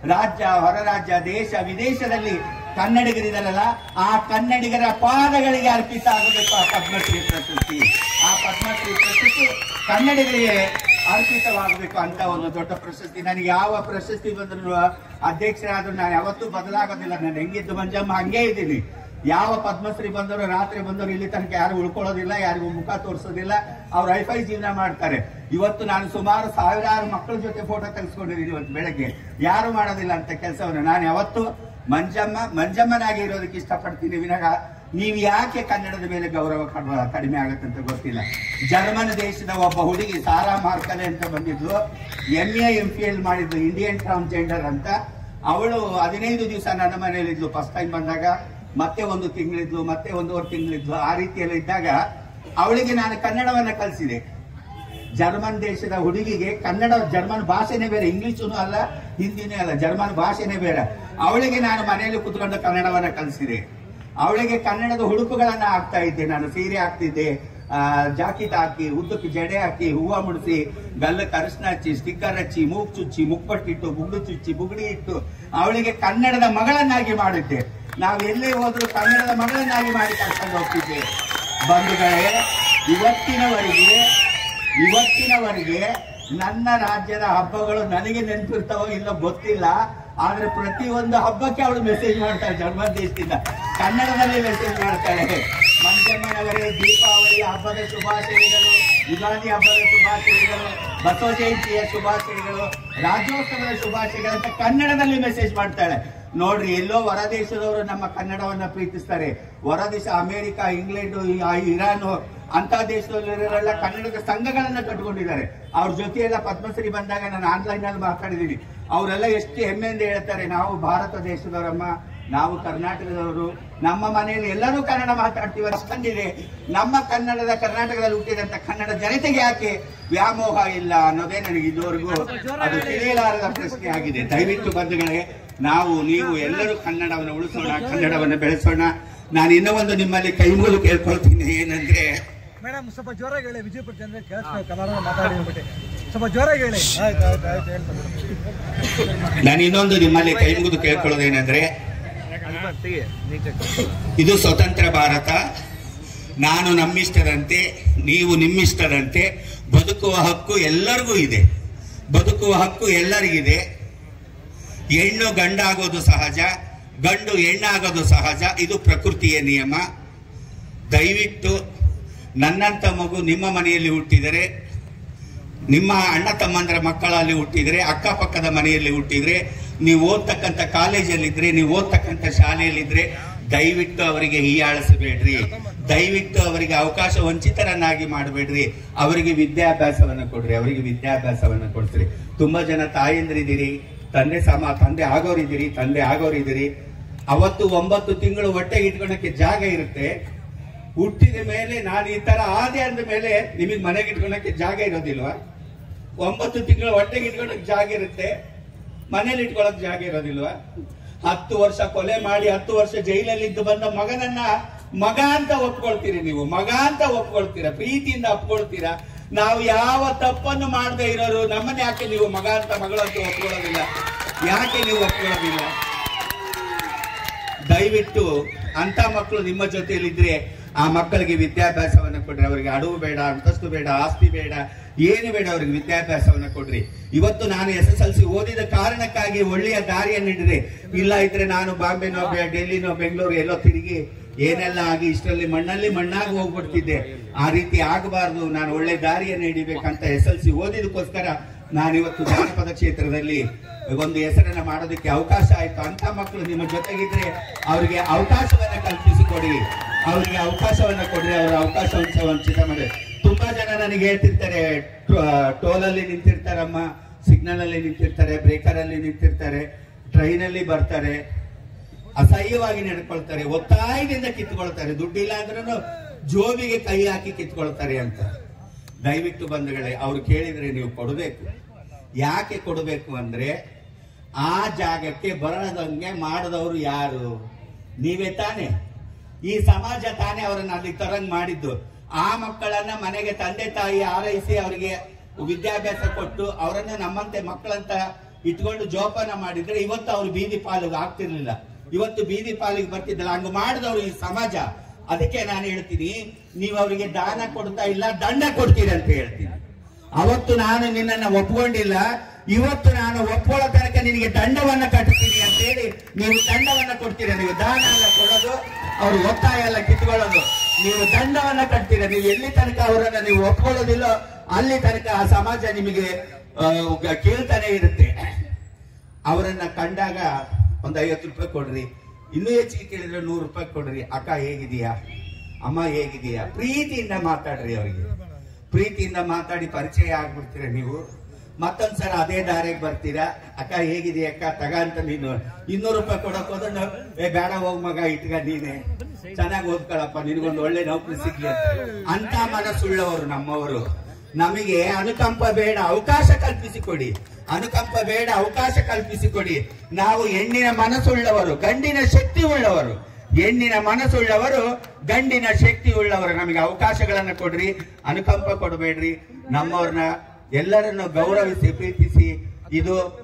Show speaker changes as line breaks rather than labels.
ರಾಜ್ಯ ಹೊರ ರಾಜ್ಯ ದೇಶ ವಿದೇಶದಲ್ಲಿ ಕನ್ನಡಿಗರಿದಾರಲ್ಲ ಆ ಕನ್ನಡಿಗರ ಪಾದಗಳಿಗೆ ಅರ್ಪಿತ ಆಗಬೇಕು ಆ ಪದ್ಮಶ್ರೀ ಪ್ರಶಸ್ತಿ ಆ ಪದ್ಮಶ್ರೀ ಪ್ರಶಸ್ತಿ ಕನ್ನಡಿಗರಿಗೆ ಅರ್ಪಿತವಾಗಬೇಕು ಅಂತ ಒಂದು ದೊಡ್ಡ ಪ್ರಶಸ್ತಿ ನನಗೆ ಯಾವ ಪ್ರಶಸ್ತಿ ಬಂದ್ರು ಅಧ್ಯಕ್ಷರಾದ್ರೂ ನಾನು ಯಾವತ್ತೂ ಬದಲಾಗೋದಿಲ್ಲ ನಾನು ಹೆಂಗಿದ್ದು ಮಂಜಮ್ಮ ಹಂಗೆ ಇದ್ದೀನಿ ಯಾವ ಪದ್ಮಶ್ರೀ ಬಂದರು ರಾತ್ರಿ ಬಂದರು ಇಲ್ಲಿ ತನಕ ಯಾರು ಉಳ್ಕೊಳ್ಳೋದಿಲ್ಲ ಯಾರಿಗೂ ಮುಖ ತೋರಿಸೋದಿಲ್ಲ ಅವ್ರು ಹೈಫೈ ಜೀವನ ಮಾಡ್ತಾರೆ ಇವತ್ತು ನಾನು ಸುಮಾರು ಸಾವಿರಾರು ಮಕ್ಕಳ ಜೊತೆ ಫೋಟೋ ತೆಗೆಸ್ಕೊಂಡಿದ್ದೀನಿ ಇವತ್ತು ಬೆಳಗ್ಗೆ ಯಾರು ಮಾಡೋದಿಲ್ಲ ಅಂತ ಕೆಲಸವನ್ನು ನಾನು ಯಾವತ್ತು ಮಂಜಮ್ಮ ಮಂಜಮ್ಮನಾಗಿ ಇರೋದಕ್ಕೆ ಇಷ್ಟಪಡ್ತೀನಿ ವಿನಃ ನೀವು ಯಾಕೆ ಕನ್ನಡದ ಮೇಲೆ ಗೌರವ ಕಡಿಮೆ- ಕಡಿಮೆ ಆಗುತ್ತೆ ಅಂತ ಗೊತ್ತಿಲ್ಲ ಜರ್ಮನ್ ದೇಶದ ಒಬ್ಬ ಹುಡುಗಿ ಸಾರಾ ಮಾರ್ಕಲೆ ಅಂತ ಬಂದಿದ್ಲು M A M P L ಮಾಡಿದ್ಲು ಇಂಡಿಯನ್ ಟ್ರಾನ್ಸ್ಜೆಂಡರ್ ಅಂತ ಅವಳು ಹದಿನೈದು ದಿವಸ ನನ್ನ ಮನೆಯಲ್ಲಿದ್ಲು ಫಸ್ಟ್ ಟೈಮ್ ಬಂದಾಗ ಮತ್ತೆ ಒಂದು ತಿಂಗಳಿದ್ಲು ಮತ್ತೆ ಒಂದೂವರೆ ತಿಂಗಳಿದ್ಲು ಆ ರೀತಿಯಲ್ಲಿ ಇದ್ದಾಗ ಅವಳಿಗೆ ನಾನು ಕನ್ನಡವನ್ನ ಕಲಿಸಿದೆ ಜರ್ಮನ್ ದೇಶದ ಹುಡುಗಿಗೆ ಕನ್ನಡ ಜರ್ಮನ್ ಭಾಷೆನೇ ಬೇರೆ ಇಂಗ್ಲಿಷೂ ಅಲ್ಲ ಹಿಂದಿನೇ ಅಲ್ಲ ಜರ್ಮನ್ ಭಾಷೆನೇ ಬೇರೆ ಅವಳಿಗೆ ನಾನು ಮನೆಯಲ್ಲಿ ಕುತ್ಕೊಂಡು ಕನ್ನಡವನ್ನ ಕಲಿಸಿದೆ ಅವಳಿಗೆ ಕನ್ನಡದ ಹುಡುಕುಗಳನ್ನ ಹಾಕ್ತಾ ಇದ್ದೆ ನಾನು ಸೀರೆ ಹಾಕ್ತಿದ್ದೆ ಆ, ಜಾಕೆಟ್ ಹಾಕಿ ಉದ್ದಕ್ಕೆ ಜಡೆ ಹಾಕಿ ಹೂವ ಮುಡಿಸಿ ಗಲ್ಲಕ್ಕೆ ಅರಿಶಿನ ಹಚ್ಚಿ ಸ್ಟಿಕ್ಕರ್ ಹಚ್ಚಿ ಮೂಗ್ ಚುಚ್ಚಿ ಮುಪ್ಪಟ್ಟಿಟ್ಟು ಬುಗ್ಡು ಚುಚ್ಚಿ ಬುಗುಡಿ ಇಟ್ಟು ಅವಳಿಗೆ ಕನ್ನಡದ ಮಗಳನ್ನಾಗಿ ಮಾಡಿದ್ದೆ ನಾವು ಎಲ್ಲೇ ಹೋದ್ರು ಕನ್ನಡದ ಮಗಳನ್ನಾಗಿ ಮಾಡಿ ಕರ್ಕೊಂಡು ಹೋಗ್ತಿದ್ದೆ ಬಂಧುಗಳೇ ಇವತ್ತಿನವರೆಗೆ ಇವತ್ತಿನವರೆಗೆ ನನ್ನ ರಾಜ್ಯದ ಹಬ್ಬಗಳು ನನಗೆ ನೆನಪಿರ್ತಾವೋ ಇಲ್ಲೋ ಗೊತ್ತಿಲ್ಲ ಆದ್ರೆ ಪ್ರತಿಯೊಂದು ಹಬ್ಬಕ್ಕೆ ಅವಳು ಮೆಸೇಜ್ ಮಾಡ್ತಾಳೆ ಜರ್ಮನ್ ದೇಶದಿಂದ ಕನ್ನಡದಲ್ಲಿ ಮೆಸೇಜ್ ಮಾಡ್ತಾಳೆ ಮಂಜಮ್ಮನವರೇ ದೀಪಾವಳಿ ಹಬ್ಬದ ಶುಭಾಶಯಗಳು ಯುಗಾದಿ ಹಬ್ಬದ ಶುಭಾಶಯಗಳು ಬಸವ ಜಯಂತಿಯ ಶುಭಾಶಯಗಳು ರಾಜ್ಯೋತ್ಸವದ ಶುಭಾಶಯಗಳು ಅಂತ ಕನ್ನಡದಲ್ಲಿ ಮೆಸೇಜ್ ಮಾಡ್ತಾಳೆ ನೋಡ್ರಿ ಎಲ್ಲೋ ಹೊರದೇಶದವರು ನಮ್ಮ ಕನ್ನಡವನ್ನ ಪ್ರೀತಿಸ್ತಾರೆ ಹೊರದೇಶ ಅಮೆರಿಕ ಇಂಗ್ಲೆಂಡ್ ಇರಾನ್ ಅಂತ ದೇಶದಲ್ಲಿರೋರೆಲ್ಲ ಕನ್ನಡದ ಸಂಘಗಳನ್ನ ಕಟ್ಕೊಂಡಿದ್ದಾರೆ ಅವ್ರ ಜೊತೆ ಎಲ್ಲ ಪದ್ಮಶ್ರೀ ಬಂದಾಗ ನಾನು ಆನ್ಲೈನ್ ಅಲ್ಲಿ ಮಾತಾಡಿದೀನಿ ಅವರೆಲ್ಲ ಎಷ್ಟು ಹೆಮ್ಮೆಯಿಂದ ಹೇಳ್ತಾರೆ ನಾವು ಭಾರತ ದೇಶದವರಮ್ಮ ನಾವು ಕರ್ನಾಟಕದವರು ನಮ್ಮ ಮನೆಯಲ್ಲಿ ಎಲ್ಲರೂ ಕನ್ನಡ ಮಾತಾಡ್ತೀವಿ ಅಷ್ಟೊಂದಿದೆ ನಮ್ಮ ಕನ್ನಡದ ಕರ್ನಾಟಕದಲ್ಲಿ ಹುಟ್ಟಿದಂತ ಕನ್ನಡ ಜನತೆಗೆ ಯಾಕೆ ವ್ಯಾಮೋಹ ಇಲ್ಲ ಅನ್ನೋದೇ ನನಗೆ ಇದುವರೆಗೂ ಅದು ತಿಳಿಯಲಾರದ ಪ್ರಶ್ನೆ ಆಗಿದೆ ದಯವಿಟ್ಟು ಬಂಧುಗಳೇ ನಾವು ನೀವು ಎಲ್ಲರೂ ಕನ್ನಡವನ್ನು ಉಳಿಸೋಣ ಕನ್ನಡವನ್ನು ಬೆಳೆಸೋಣ ನಾನು ಇನ್ನೂ ಒಂದು ನಿಮ್ಮಲ್ಲಿ ಕೈ ಮುಗಿದು ಕೇಳ್ಕೊಳ್ತೀನಿ ಏನಂದ್ರೆ
ಮೇಡಮ್ ಸ್ವಲ್ಪ ಜೋರಾಗಿ ಹೇಳಿ ವಿಜಯಪುರ ಜನರಿಗೆ ಕೇಳಿಸ್ಬೇಕು ಕನ್ನಡ ಮಾತಾಡಿ ಅಂದ್ಬಿಟ್ಟು ಸ್ವಲ್ಪ ಜೋರಾಗಿ ಹೇಳಿ ಆಯ್ತು ಆಯ್ತು ಆಯ್ತು ಹೇಳ್ತಾರೆ
ನಾನು ಇನ್ನೊಂದು ನಿಮ್ಮಲ್ಲಿ ಕೈ ಮುಗಿದು ಕೇಳ್ಕೊಳ್ಳೋದೇನೆಂದ್ರೆ ಇದು ಸ್ವತಂತ್ರ ಭಾರತ ನಾನು ನಮ್ಮಿಷ್ಟದಂತೆ ನೀವು ನಿಮ್ಮಿಷ್ಟದಂತೆ ಬದುಕುವ ಹಕ್ಕು ಎಲ್ಲರಿಗೂ ಇದೆ ಬದುಕುವ ಹಕ್ಕು ಎಲ್ಲರಿಗಿದೆ ಹೆಣ್ಣು ಗಂಡಾಗೋದು ಸಹಜ ಗಂಡು ಹೆಣ್ಣಾಗೋದು ಸಹಜ ಇದು ಪ್ರಕೃತಿಯ ನಿಯಮ ದಯವಿಟ್ಟು ನನ್ನಂತ ಮಗು ನಿಮ್ಮ ಮನೆಯಲ್ಲಿ ಹುಟ್ಟಿದರೆ ನಿಮ್ಮ ಅಣ್ಣ ತಮ್ಮಂದ್ರ ಮಕ್ಕಳಲ್ಲಿ ಹುಟ್ಟಿದ್ರೆ ಅಕ್ಕಪಕ್ಕದ ಮನೆಯಲ್ಲಿ ಹುಟ್ಟಿದ್ರೆ ನೀವು ಓದ್ತಕ್ಕಂಥ ಕಾಲೇಜಲ್ಲಿದ್ರೆ ನೀವು ಓದ್ತಕ್ಕಂಥ ಶಾಲೆಯಲ್ಲಿದ್ರೆ ದಯವಿಟ್ಟು ಅವರಿಗೆ ಹೀಯಾಳಿಸಬೇಡ್ರಿ ದಯವಿಟ್ಟು ಅವರಿಗೆ ಅವಕಾಶ ವಂಚಿತರನ್ನಾಗಿ ಮಾಡಬೇಡ್ರಿ ಅವರಿಗೆ ವಿದ್ಯಾಭ್ಯಾಸವನ್ನ ಕೊಡ್ರಿ ಅವರಿಗೆ ವಿದ್ಯಾಭ್ಯಾಸವನ್ನ ಕೊಡ್ಸ್ರಿ ತುಂಬಾ ಜನ ತಾಯಂದ್ರಿದ್ದೀರಿ ತಂದೆ ಸಮ ತಂದೆ ಆಗೋರಿದ್ದೀರಿ ತಂದೆ ಆಗೋರಿದ್ದೀರಿ ಅವತ್ತು ಒಂಬತ್ತು ತಿಂಗಳು ಹೊಟ್ಟೆಗೆ ಇಟ್ಕೊಳಕ್ಕೆ ಜಾಗ ಇರುತ್ತೆ ಹುಟ್ಟಿದ ಮೇಲೆ ನಾನು ಈ ತರ ಆದೆ ಅಂದ ಮೇಲೆ ನಿಮಗೆ ಮನೆಗೆ ಇಟ್ಕೊಳಕ್ಕೆ ಜಾಗ ಇರೋದಿಲ್ವಾ ಒಂಬತ್ತು ತಿಂಗಳು ಹೊಟ್ಟೆಗೆ ಇಟ್ಕೊಳಕ್ ಜಾಗ ಇರುತ್ತೆ ಮನೇಲಿ ಇಟ್ಕೊಳಕ್ ಜಾಗ ಇರೋದಿಲ್ವಾ ಹತ್ತು ವರ್ಷ ಕೊಲೆ ಮಾಡಿ ಹತ್ತು ವರ್ಷ ಜೈಲಲ್ಲಿ ಇದ್ದು ಬಂದ ಮಗನನ್ನ ಮಗ ಅಂತ ಒಪ್ಕೊಳ್ತೀರಿ ನೀವು ಮಗ ಅಂತ ಒಪ್ಕೊಳ್ತೀರಾ ಪ್ರೀತಿಯಿಂದ ಒಪ್ಕೊಳ್ತೀರಾ ನಾವು ಯಾವ ತಪ್ಪನ್ನು ಮಾಡದೇ ಇರೋರು ನಮ್ಮನ್ನ ಯಾಕೆ ನೀವು ಮಗ ಅಂತ ಮಗಳಂತ ಒಪ್ಕೊಳ್ಳೋದಿಲ್ಲ ಯಾಕೆ ನೀವು ಒಪ್ಕೊಳ್ಳೋದಿಲ್ಲ ದಯವಿಟ್ಟು ಅಂತ ಮಕ್ಕಳು ನಿಮ್ಮ ಜೊತೆಯಲ್ಲಿದ್ರೆ ಆ ಮಕ್ಕಳಿಗೆ ವಿದ್ಯಾಭ್ಯಾಸವನ್ನ ಕೊಡ್ರಿ ಅವರಿಗೆ ಅಡವು ಬೇಡ ಅಂತಸ್ತು ಬೇಡ ಆಸ್ತಿ ಬೇಡ ಏನು ಬೇಡ ಅವರಿಗೆ ವಿದ್ಯಾಭ್ಯಾಸವನ್ನ ಕೊಡ್ರಿ ಇವತ್ತು ನಾನು ಎಸ್ ಎಸ್ ಎಲ್ ಸಿ ಓದಿದ ಕಾರಣಕ್ಕಾಗಿ ಒಳ್ಳೆಯ ದಾರಿಯನ್ನು ಹಿಡಿದೆ ಇಲ್ಲ ಇದ್ರೆ ನಾನು ಬಾಂಬೆನೋ ಬೆ- ಡೆಲ್ಲಿನೋ ಬೆಂಗಳೂರು ಎಲ್ಲೋ ತಿರುಗಿ ಏನೆಲ್ಲ ಆಗಿ ಇಷ್ಟರಲ್ಲಿ ಮಣ್ಣಲ್ಲಿ ಮಣ್ಣಾಗಿ ಹೋಗ್ಬಿಡ್ತಿದ್ದೆ ಆ ರೀತಿ ಆಗಬಾರ್ದು ನಾನು ಒಳ್ಳೆ ದಾರಿಯನ್ನು ಹಿಡಿಬೇಕಂತ ಎಸ್ ಎಲ್ ಸಿ ಓದಿದಕ್ಕೋಸ್ಕರ ನಾನಿವತ್ತು ಜಾನಪದ ಕ್ಷೇತ್ರದಲ್ಲಿ ಒಂದು ಹೆಸರನ್ನ ಮಾಡೋದಕ್ಕೆ ಅವಕಾಶ ಆಯ್ತು ಅಂತ ಮಕ್ಕಳು ನಿಮ್ಮ ಜೊತೆಗಿದ್ರೆ ಅವರಿಗೆ ಅವಕಾಶವನ್ನ ಕಲ್ಪಿಸಿಕೊಡಿ ಅವರಿಗೆ ಅವಕಾಶವನ್ನ ಕೊಡ್ರಿ ಅವರ ಅವಕಾಶವಂಶ ವಂಚಿತ ಮಾಡಿ ತುಂಬಾ ಜನ ನನಗೆ ಹೇಳ್ತಿರ್ತಾರೆ ಟೋಲ್ ಅಲ್ಲಿ ನಿಂತಿರ್ತಾರಮ್ಮ ಸಿಗ್ನಲ್ ಅಲ್ಲಿ ನಿಂತಿರ್ತಾರೆ ಬ್ರೇಕರ್ ಅಲ್ಲಿ ನಿಂತಿರ್ತಾರೆ ಟ್ರೈನ್ ಅಲ್ಲಿ ಬರ್ತಾರೆ ಅಸಹ್ಯವಾಗಿ ನಡ್ಕೊಳ್ತಾರೆ ಒತ್ತಾಯದಿಂದ ಕಿತ್ಕೊಳ್ತಾರೆ ದುಡ್ಡಿಲ್ಲ ಅಂದ್ರೂ ಜೋಬಿಗೆ ಕೈ ಹಾಕಿ ಕಿತ್ಕೊಳ್ತಾರೆ ಅಂತ ದಯವಿಟ್ಟು ಬಂಧುಗಳೇ ಅವ್ರು ಕೇಳಿದ್ರೆ ನೀವು ಕೊಡಬೇಕು ಯಾಕೆ ಕೊಡಬೇಕು ಅಂದ್ರೆ ಆ ಜಾಗಕ್ಕೆ ಬರದಂಗೆ ಮಾಡದವರು ಯಾರು ನೀವೇ ತಾನೇ ಈ ಸಮಾಜ ತಾನೇ ಅವರನ್ನ ಅಲ್ಲಿ ತರಂಗ್ ಮಾಡಿದ್ದು ಆ ಮಕ್ಕಳನ್ನ ಮನೆಗೆ ತಂದೆ ತಾಯಿ ಆರೈಸಿ ಅವರಿಗೆ ವಿದ್ಯಾಭ್ಯಾಸ ಕೊಟ್ಟು ಅವರನ್ನ ನಮ್ಮಂತೆ ಮಕ್ಕಳಂತ ಇಟ್ಕೊಂಡು ಜೋಪಾನ ಮಾಡಿದ್ರೆ ಇವತ್ತು ಅವ್ರು ಬೀದಿ ಪಾಲಿಗೆ ಆಗ್ತಿರ್ಲಿಲ್ಲ ಇವತ್ತು ಬೀದಿ ಪಾಲಿಗೆ ಬರ್ತಿದ್ದಲ್ಲ ಹಂಗ ಮಾಡಿದವರು ಈ ಸಮಾಜ ಅದಕ್ಕೆ ನಾನು ಹೇಳ್ತೀನಿ ನೀವು ಅವರಿಗೆ ದಾನ ಕೊಡ್ತಾ ಇಲ್ಲ ದಂಡ ಕೊಡ್ತೀರಿ ಅಂತ ಹೇಳ್ತೀನಿ ಅವತ್ತು ನಾನು ನಿನ್ನನ್ನ ಒಪ್ಕೊಂಡಿಲ್ಲ ಇವತ್ತು ನಾನು ಒಪ್ಕೊಳ್ಳೋ ತನಕ ನಿನಗೆ ದಂಡವನ್ನ ಕಟ್ತೀನಿ ಅಂತ ಹೇಳಿ ನೀವು ದಂಡವನ್ನ ಕೊಡ್ತೀರಾ ನೀವು ದಾನ ಎಲ್ಲ ಕೊಡೋದು ಅವ್ರು ಒತ್ತಾಯ ಎಲ್ಲ ಕಿತ್ಕೊಳ್ಳೋದು ನೀವು ದಂಡವನ್ನ ಕಟ್ತೀರಾ ನೀವು ಎಲ್ಲಿ ತನಕ ಅವರನ್ನ ನೀವು ಒಪ್ಕೊಳ್ಳೋದಿಲ್ಲೋ ಅಲ್ಲಿ ತನಕ ಆ ಸಮಾಜ ನಿಮಗೆ ಆ, ಕೇಳ್ತಾನೆ ಇರುತ್ತೆ ಅವರನ್ನ ಕಂಡಾಗ ಒಂದ್ ಐವತ್ತು ರೂಪಾಯಿ ಕೊಡ್ರಿ ಇನ್ನೂ ಹೆಚ್ಚಿಗೆ ಕೇಳಿದ್ರೆ ನೂರು ರೂಪಾಯಿ ಕೊಡ್ರಿ ಅಕ್ಕ ಹೇಗಿದೀಯಾ ಅಮ್ಮ ಹೇಗಿದೀಯಾ ಪ್ರೀತಿಯಿಂದ ಮಾತಾಡ್ರಿ ಅವರಿಗೆ ಪ್ರೀತಿಯಿಂದ ಮಾತಾಡಿ ಪರಿಚಯ ಆಗ್ಬಿಡ್ತೀರ ನೀವು ಮತ್ತೊಂದ್ಸಲ ಅದೇ ದಾರಿಗೆ ಬರ್ತೀರಾ ಅಕ್ಕ ಹೇಗಿದೆಯಾ ಅಕ್ಕ ತಗ ಅಂತ ನೀನು ಇನ್ನೂರು ರೂಪಾಯಿ ಕೊಡಕ್ ಹೋದ್ರೆ ನಾವು, ಏ ಬೇಡ ಹೋಗ್ ಮಗ ಇಟ್ಕ ನೀನೆ ಚೆನ್ನಾಗಿ ಓದ್ಕೊಳಪ್ಪ ನಿನಗೊಂದು ಒಳ್ಳೆ ನೌಕರಿ ಸಿಗ್ಲಿ ಅಂತ ಅಂತ ಮನಸ್ಸುಳ್ಳವರು ನಮ್ಮವರು ನಮಗೆ ಅನುಕಂಪ ಬೇಡ ಅವಕಾಶ ಕಲ್ಪಿಸಿಕೊಡಿ ಅನುಕಂಪ ಬೇಡ ಅವಕಾಶ ಕಲ್ಪಿಸಿಕೊಡಿ ನಾವು ಹೆಣ್ಣಿನ ಮನಸ್ಸುಳ್ಳವರು ಗಂಡಿನ ಶಕ್ತಿ ಉಳ್ಳವರು ಹೆಣ್ಣಿನ ಮನಸ್ಸುಳ್ಳವರು ಗಂಡಿನ ಶಕ್ತಿ ಉಳ್ಳವರು ನಮಗೆ ಅವಕಾಶಗಳನ್ನ ಕೊಡ್ರಿ ಅನುಕಂಪ ಕೊಡಬೇಡ್ರಿ ನಮ್ಮವ್ರನ್ನ ಎಲ್ಲರನ್ನು ಗೌರವಿಸಿ ಪ್ರೀತಿಸಿ ಇದು